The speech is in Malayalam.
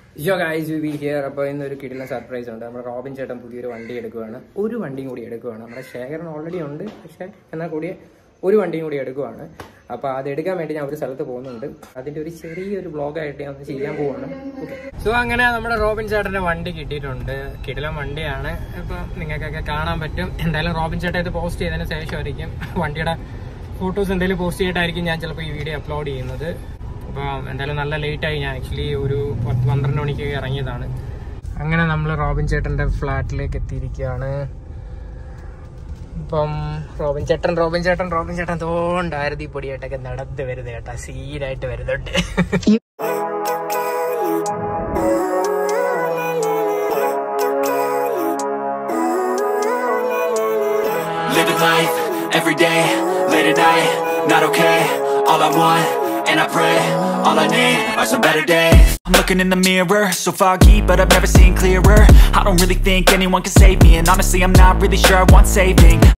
യോ ഗൈസ് വി ഹിയർ അപ്പോൾ ഇന്നൊരു കിടിലൻ സർപ്രൈസ് ഉണ്ട് നമ്മുടെ റോബിൻ ചേട്ടൻ പുതിയൊരു വണ്ടി എടുക്കുവാണ് ഒരു വണ്ടിയും കൂടി എടുക്കുവാണ് നമ്മുടെ ശേഖരൻ ഓൾറെഡി ഉണ്ട് പക്ഷേ എന്നാൽ കൂടി ഒരു വണ്ടിയും കൂടി എടുക്കുവാണ് അപ്പോൾ അത് എടുക്കാൻ വേണ്ടി ഞാൻ ഒരു സ്ഥലത്ത് പോകുന്നുണ്ട് അതിൻ്റെ ഒരു ചെറിയൊരു ബ്ലോഗായിട്ട് ഞാൻ ഒന്ന് ചെയ്യാൻ പോവാണ് സോ അങ്ങനെ നമ്മുടെ റോബിൻ ചേട്ടൻ്റെ വണ്ടി കിട്ടിയിട്ടുണ്ട് കിടിലൻ വണ്ടിയാണ് ഇപ്പം നിങ്ങൾക്കൊക്കെ കാണാൻ പറ്റും എന്തായാലും റോബിൻ ചേട്ടൻ ഇത് പോസ്റ്റ് ചെയ്തതിന് ശേഷമായിരിക്കും വണ്ടിയുടെ ഫോട്ടോസ് എന്തെങ്കിലും പോസ്റ്റ് ചെയ്തിട്ടായിരിക്കും ഞാൻ ചിലപ്പോൾ ഈ വീഡിയോ അപ്ലോഡ് ചെയ്യുന്നത് അപ്പോൾ എന്തായാലും നല്ല ലേറ്റ് ആയി ഞാൻ ആക്ച്വലി ഒരു പത്ത് പന്ത്രണ്ട് മണിക്ക് ഇറങ്ങിയതാണ് അങ്ങനെ നമ്മൾ റോബിൻ ചേട്ടൻ്റെ ഫ്ലാറ്റിലേക്ക് എത്തിയിരിക്കുകയാണ് ഇപ്പം റോബിൻ ചേട്ടൻ റോബിൻ ചേട്ടൻ റോബിൻ ചേട്ടൻ തോണ്ടായിരുന്നു ഈ പൊടിയായിട്ടൊക്കെ നടന്ന് വരുന്നത് കേട്ടാ സീനായിട്ട് വരുന്നുണ്ട് Living life, every day, late at night, not okay All I want, and I pray, all I need are some better days I'm looking in the mirror, so foggy, but I've never seen clearer I don't really think anyone can save me, and honestly I'm not really sure I want saving